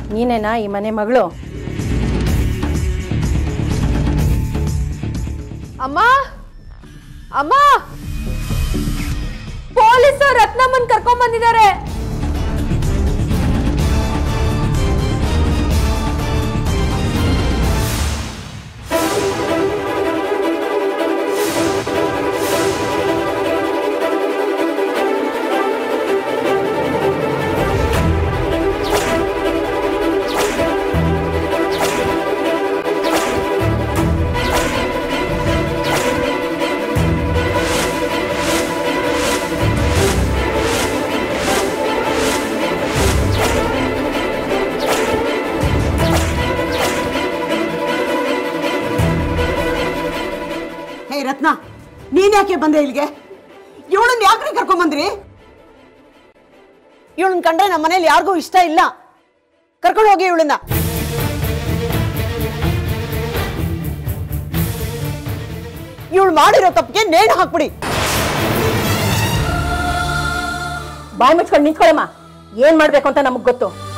ನೀನೇನಾ ಈ ಮನೆ ಮಗಳು ಅಮ್ಮ ಅಮ್ಮ ಪೊಲೀಸ್ ರತ್ನಮ್ಮನ್ ಕರ್ಕೊಂಡ್ ಬಂದಿದ್ದಾರೆ ಹೇ ರತ್ನ ನೀನ್ ಯಾಕೆ ಬಂದೆ ಇಲ್ಲಿಗೆ ಇವಳನ್ನ ಯಾಕ್ರಿ ಕರ್ಕೊಂಬಂದ್ರಿ ಇವಳನ್ನ ಕಂಡ್ರೆ ನಮ್ಮ ಮನೇಲಿ ಯಾರಿಗೂ ಇಷ್ಟ ಇಲ್ಲ ಕರ್ಕೊಂಡು ಹೋಗಿ ಇವಳನ್ನ ಇವಳು ಮಾಡಿರೋ ತಪ್ಪಿಗೆ ನೇಣು ಹಾಕ್ಬಿಡಿ ಬಾಯಿ ಮುಚ್ಕೊಂಡು ನಿಂತ್ಕೊಳಮ್ಮ ಏನ್ ಮಾಡ್ಬೇಕು ಅಂತ ನಮಗ್ ಗೊತ್ತು